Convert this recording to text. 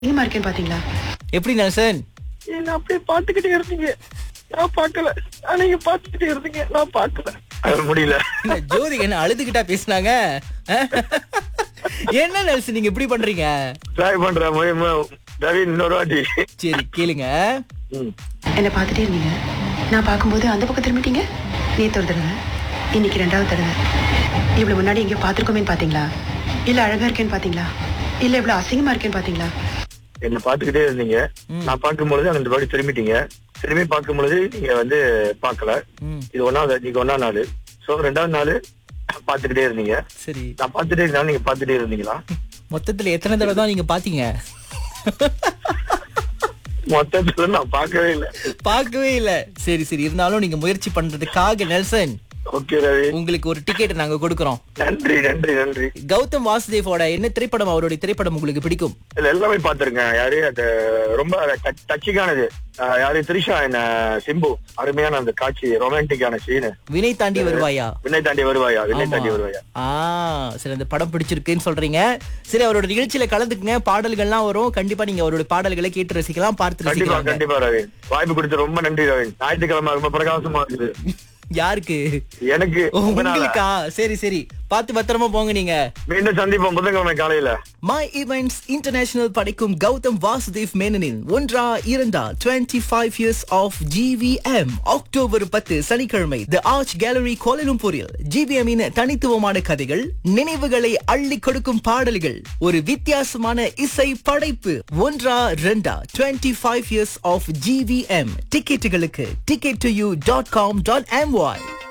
எங்கம்மா இருக்கேன்னு பாத்தீங்களா எப்படி நெல்சன் என்ன அப்படியே பாத்துக்கிட்டே இருந்தீங்க நான் பார்க்கல ஆனா நீங்க பாத்துக்கிட்டே இருந்தீங்க நான் பார்க்கல அது முடியல என்ன ஜோதி என்ன அழுதுகிட்டா பேசுனாங்க அஹ்? என்ன நெல்சன் நீங்க இப்படி பண்றீங்க ட்ரை பண்ற முயமா ரவி இன்னொரு வாட்டி சரி கேளுங்க ம். என்ன பார்த்துட்டே இருந்தீங்க நான் பார்க்கும்போது அந்த பக்கம் திரும்பிட்டீங்க நேத்து ஒரு தடவை இன்னைக்கு ரெண்டாவது தடவை இவ்வளவு முன்னாடி எங்கேயோ பார்த்துருக்கோமேன்னு பாத்தீங்களா இல்ல அழகா இருக்கேன்னு பாத்தீங்களா இல்ல இவ்வளவு அசிங்கமா இருக்கேன்னு பாத்தீங்களா என்ன பாத்துக்கிட்டே இருந்தீங்க நான் பார்க்கும் பொழுது அந்த வாட்டி திரும்பிட்டீங்க திரும்பி பார்க்கும் பொழுது நீங்க வந்து பார்க்கல ம், இது ஒன்னாவது நீங்க ஒன்னா நாள் சோ ரெண்டாவது நாள் பாத்துக்கிட்டே இருந்தீங்க சரி நான் பாத்துட்டே இருந்தாலும் நீங்க பாத்துட்டே இருந்தீங்களா மொத்தத்துல எத்தனை தடவை தான் நீங்க பாத்தீங்க மொத்தத்துல நான் பார்க்கவே இல்லை பார்க்கவே இல்ல சரி சரி இருந்தாலும் நீங்க முயற்சி பண்றதுக்காக நெல்சன் ஓகே ரவி உங்களுக்கு ஒரு டிக்கெட் நாங்க கொடுக்கறோம் நன்றி நன்றி நன்றி கௌதம் வாசுதேவோட என்ன திரைப்படம் அவருடைய திரைப்படம் உங்களுக்கு பிடிக்கும் இதுல எல்லாமே பாத்திருக்கேன் யாரு அது ரொம்ப டச்சிக்கானது யாரு திரிஷா என்ன சிம்பு அருமையான அந்த காட்சி ரொமான்டிக்கான சீனு வினை தாண்டி வருவாயா விண்ணை தாண்டி வருவாயா விண்ணை ஆமா. தாண்டி வருவாயா ஆ சரி அந்த படம் பிடிச்சிருக்குன்னு சொல்றீங்க சரி அவரோட நிகழ்ச்சியில கலந்துக்குங்க பாடல்கள்லாம் வரும் கண்டிப்பா நீங்க அவரோட பாடல்களை கேட்டு ரசிக்கலாம் பார்த்து கண்டிப்பா ரசிக்கலாம் கண்டிப்பா ரவி வாய்ப்பு கொடுத்து ரொம்ப நன்றி ரவி ஞாயிற்றுக்கிழமை ரொம்ப பிரகாசமா இருக்குது யாருக்கு எனக்கு ஓ, உங்களால. உங்களுக்கா சரி சரி பார்த்து பத்திரமா போங்க நீங்க மீண்டும் சந்திப்போம் புதன்கிழமை காலையில மை ஈவெண்ட்ஸ் இன்டர்நேஷனல் படைக்கும் கௌதம் வாசுதேவ் மேனனின் ஒன்றா இரண்டா 25 five years of GVM October பத்து சனிக்கிழமை தி ஆர்ச் கேலரி கோலலும்பூரில் ஜிவிஎம்மின் தனித்துவமான கதைகள் நினைவுகளை அள்ளி கொடுக்கும் பாடல்கள் ஒரு வித்தியாசமான இசை படைப்பு ஒன்றா ரெண்டா 25 ஃபைவ் இயர்ஸ் ஆஃப் ஜிவிஎம் டிக்கெட்டுகளுக்கு ticket to you dot com dot MY